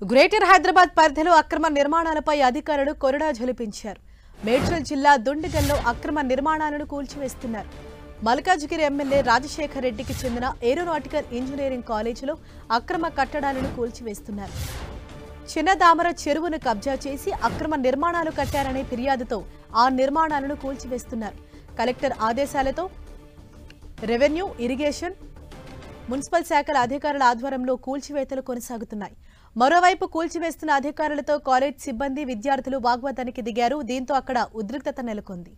Greater Hyderabad పరిధిలో అక్రమ నిర్మాణాలపై అధికారులు కొరడా జలిపించారు మేడ్చల్ జిల్లా దుండిగల్లో అక్రమ నిర్మాణాలను కూల్చివేస్తున్నారు మల్కాజ్గిరి ఎమ్మెల్యే రాజశేఖర్ రెడ్డికి చెందిన ఏరోనాటికల్ ఇంజనీరింగ్ కాలేజీలో అక్రమ కట్టడాలను కూల్చివేస్తున్నారు చిన్నదామర చెరువును కబ్జా చేసి అక్రమ నిర్మాణాలు కట్టారనే ఫిర్యాదుతో ఆ నిర్మాణాలను కూల్చివేస్తున్నారు కలెక్టర్ ఆదేశాలతో రెవెన్యూ ఇరిగేషన్ మున్సిపల్ శాఖల అధికారుల ఆధ్వర్యంలో కూల్చివేతలు కొనసాగుతున్నాయి మరోవైపు కూల్చివేస్తున్న అధికారులతో కాలేజ్ సిబ్బంది విద్యార్థులు వాగ్వాదానికి దిగారు దీంతో అక్కడ ఉద్రిక్తత నెలకొంది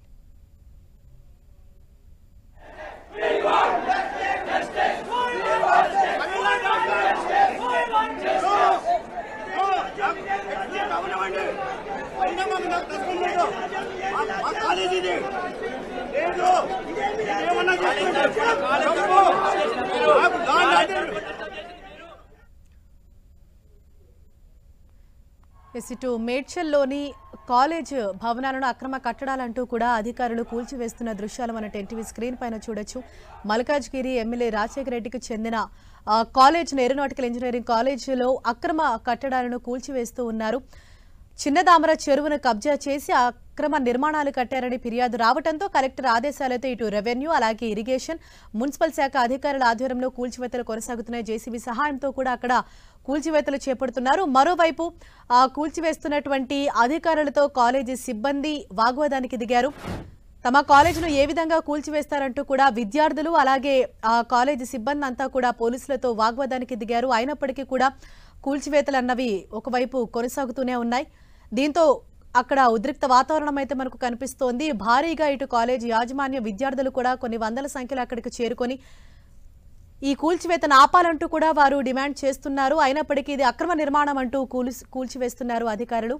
కాలేజీ ఇది లేదు ఏమన్నా చేస్తుంటే చెప్పు. నాకు దాని అంటే- ఎస్ ఇటు మేడ్చల్లోని కాలేజ్ భవనాలను అక్రమ కట్టడాలంటూ కూడా అధికారులు కూల్చివేస్తున్న దృశ్యాలు మన ఎన్టీవీ స్క్రీన్ పైన చూడొచ్చు మల్కాజ్గిరి ఎమ్మెల్యే రాజశేఖర రెడ్డికి చెందిన ఆ, కాలేజ్ ఏరోనాటికల్ ఇంజనీరింగ్ కాలేజీలో అక్రమ కట్టడాలను కూల్చివేస్తూ ఉన్నారు చిన్నదామర చెరువును కబ్జా చేసి అక్రమ నిర్మాణాలు కట్టారని ఫిర్యాదు రావడంతో కలెక్టర్ ఆదేశాలతో ఇటు రెవెన్యూ అలాగే ఇరిగేషన్ మున్సిపల్ శాఖ అధికారుల ఆధ్వర్యంలో కూల్చివేతలు కొనసాగుతున్నాయి జేసీబీ సహాయంతో కూడా అక్కడ కూల్చివేతలు చేపడుతున్నారు మరోవైపు ఆ కూల్చివేస్తున్నటువంటి అధికారులతో కాలేజీ సిబ్బంది వాగ్వాదానికి దిగారు తమ కాలేజీను ఏ విధంగా కూల్చివేస్తారంటూ కూడా విద్యార్థులు అలాగే ఆ కాలేజీ సిబ్బంది అంతా కూడా పోలీసులతో వాగ్వాదానికి దిగారు అయినప్పటికీ కూడా కూల్చివేతలు అన్నవి ఒకవైపు కొనసాగుతూనే ఉన్నాయి దీంతో అక్కడ ఉద్రిక్త వాతావరణం అయితే మనకు కనిపిస్తోంది భారీగా ఇటు కాలేజీ యాజమాన్య విద్యార్థులు కూడా కొన్ని వందల సంఖ్యలో అక్కడికి చేరుకొని ఈ కూల్చివేతను ఆపాలంటూ కూడా వారు డిమాండ్ చేస్తున్నారు అయినప్పటికీ ఇది అక్రమ నిర్మాణం అంటూ కూల్చి కూల్చివేస్తున్నారు అధికారులు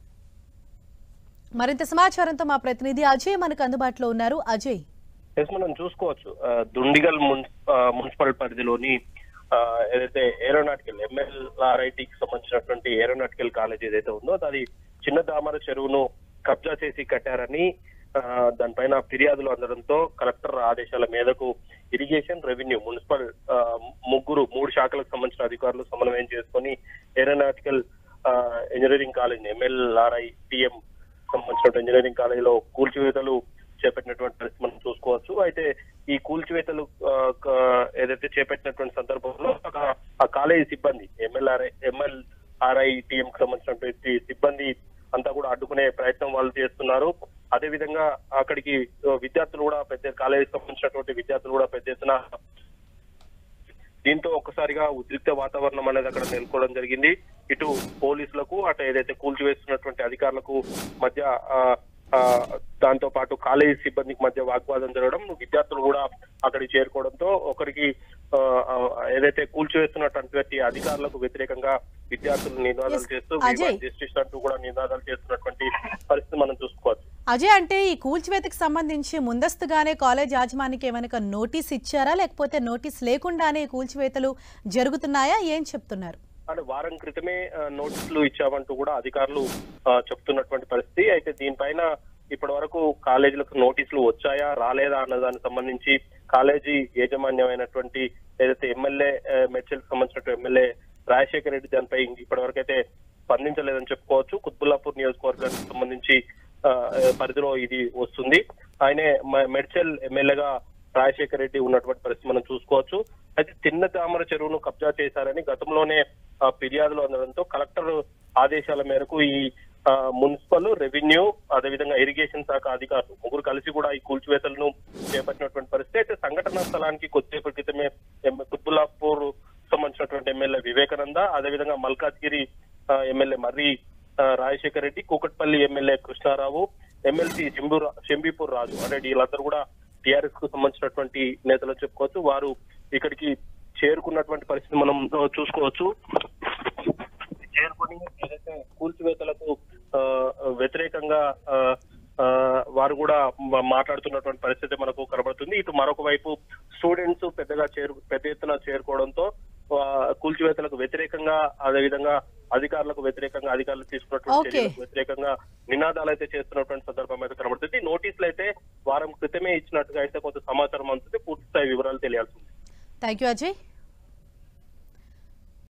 మరింత సమాచారంతో మా ప్రతినిధి అజయ్ మనకు అందుబాటులో ఉన్నారు అజయ్ ఎస్ మనం చూసుకోవచ్చు ఆ, దుండిగల్ మున్ ఆ, మున్సిపల్ పరిధిలోని ఆ, ఏదైతే ఏరోనాటికల్ ఎంఎల్ఆర్ఐటికి సంబంధించినటువంటి ఏరోనాటికల్ కాలేజ్ ఏదైతే ఉందో అది చిన్న దామర చెరువును కబ్జా చేసి కట్టారని ఆ, దానిపైన ఫిర్యాదులు అందడంతో కలెక్టర్ ఆదేశాల మేరకు ఇరిగేషన్ రెవెన్యూ మున్సిపల్ ఆ, ముగ్గురు మూడు శాఖలకు సంబంధించిన అధికారులు సమన్వయం చేసుకొని ఏరోనాటికల్ ఆ, ఇంజనీరింగ్ కాలేజ్ ఎంఎల్ఆర్ఐ టిఎం సంబంధించిన ఇంజనీరింగ్ కాలేజీలో కూల్చివేతలు చేపట్టినటువంటి పరిస్థితి మనం చూసుకోవచ్చు అయితే ఈ కూల్చివేతలు ఆ, క- ఏదైతే చేపట్టినటువంటి సందర్భంలో ఒక- ఆ కాలేజీ సిబ్బంది ఎంఎల్ఆర్ఐ ఎంఎల్ఆర్ఐ టీఎం కి సంబంధించినటువంటి సిబ్బంది అంతా కూడా అడ్డుకునే ప్రయత్నం వాళ్ళు చేస్తున్నారు అదే విధంగా అక్కడికి ఆ, విద్యార్థులు కూడా పెద్ద కాలేజీకి సంబంధించినటువంటి విద్యార్థులు కూడా పెద్ద ఎత్తున దీంతో ఒక్కసారిగా ఉద్రిక్త వాతావరణం అనేది అక్కడ నెలకొనడం జరిగింది ఇటు పోలీసులకు అటు ఏదైతే కూల్చివేస్తున్నటువంటి అధికారులకు మధ్య ఆ, ఆ, దాంతో పాటు కాలేజీ సిబ్బందికి మధ్య వాగ్వాదం జరగడం విద్యార్థులు కూడా అక్కడికి చేరుకోవడంతో ఒకరికి ఆ, ఆ, ఏదైతే కూల్చివేస్తున్నటువంటి అధికారులకు వ్యతిరేకంగా విద్యార్థులు నినాదాలు Yes, చేస్తూ అజయ్. జస్టిస్ అంటూ కూడా నినాదాలు చేస్తున్నటువంటి పరిస్థితి మనం చూసుకోవచ్చు అజయ్ అంటే ఈ కూల్చివేతకు సంబంధించి ముందస్తుగానే కాలేజ్ యాజమానికి ఏమైనా నోటీస్ ఇచ్చారా లేకపోతే నోటీస్ లేకుండానే ఈ కూల్చివేతలు జరుగుతున్నాయా ఏం చెప్తున్నారు అంటే వారం క్రితమే ఆ, నోటీసులు ఇచ్చామంటూ కూడా అధికారులు ఆ, చెప్తున్నటువంటి పరిస్థితి అయితే దీనిపైన ఇప్పటి వరకు కాలేజీలకు నోటీసులు వచ్చాయా రాలేదా అన్న దానికి సంబంధించి కాలేజీ యాజమాన్యమైనటువంటి ఏదైతే ఎమ్మెల్యే మెడ్చల్ సంబంధించిన ఎమ్మెల్యే రాజశేఖర రెడ్డి దానిపై ఇప్పటి వరకు అయితే స్పందించలేదని చెప్పుకోవచ్చు కుత్బుల్లాపూర్ నియోజకవర్గానికి సంబంధించి ఆ, పరిధిలో ఇది వస్తుంది ఆయనే మ- మెడ్చల్ ఎమ్మెల్యేగా రాజశేఖర రెడ్డి ఉన్నటువంటి పరిస్థితి మనం చూసుకోవచ్చు అయితే చిన్న తామర చెరువును కబ్జా చేశారని గతంలోనే ఆ, ఫిర్యాదులు అందడంతో కలెక్టర్ ఆదేశాల మేరకు ఈ ఆ, మున్సిపల్ రెవెన్యూ అదేవిధంగా ఇరిగేషన్ శాఖ అధికారులు ముగ్గురు కలిసి కూడా ఈ కూల్చివేతలను చేపట్టినటువంటి పరిస్థితి అయితే సంఘటనా స్థలానికి కొద్దిసేపటి క్రితమే ఎం- కుత్బుల్లాపూర్ సంబంధించినటువంటి ఎమ్మెల్యే వివేకానంద అదేవిధంగా మల్కాజ్గిరి ఆ, ఎమ్మెల్యే మర్రి ఆ, రాజశేఖర్ రెడ్డి కూకట్పల్లి ఎమ్మెల్యే కృష్ణారావు ఎమ్మెల్సీ శంభూ శంబీపూర్ రాజు అంటే వీళ్ళందరూ కూడా టిఆర్ఎస్ కు సంబంధించినటువంటి నేతలు చెప్పుకోవచ్చు వారు ఇక్కడికి చేరుకున్నటువంటి పరిస్థితి మనం ఆ, చూసుకోవచ్చు చేరుకొని ఏదైతే కూల్చివేతలకు ఆ, వ్యతిరేకంగా ఆ, ఆ, వారు కూడా మా- మాట్లాడుతున్నటువంటి పరిస్థితి మనకు కనబడుతుంది ఇటు మరొక వైపు స్టూడెంట్స్ పెద్దగా చేరు పెద్ద ఎత్తున చేరుకోవడంతో ఆ, కూల్చివేతలకు వ్యతిరేకంగా అదేవిధంగా అధికారులకు వ్యతిరేకంగా అధికారులు తీసుకున్నటువంటి Okay. చర్యలకు వ్యతిరేకంగా నినాదాలు అయితే చేస్తున్నటువంటి సందర్భం అయితే కనబడుతుంది నోటీసులు అయితే వారం క్రితమే ఇచ్చినట్టుగా అయితే కొంత సమాచారం అందుతుంది పూర్తి స్థాయి వివరాలు తెలియాల్సి ఉంది థ్యాంక్ యూ అజయ్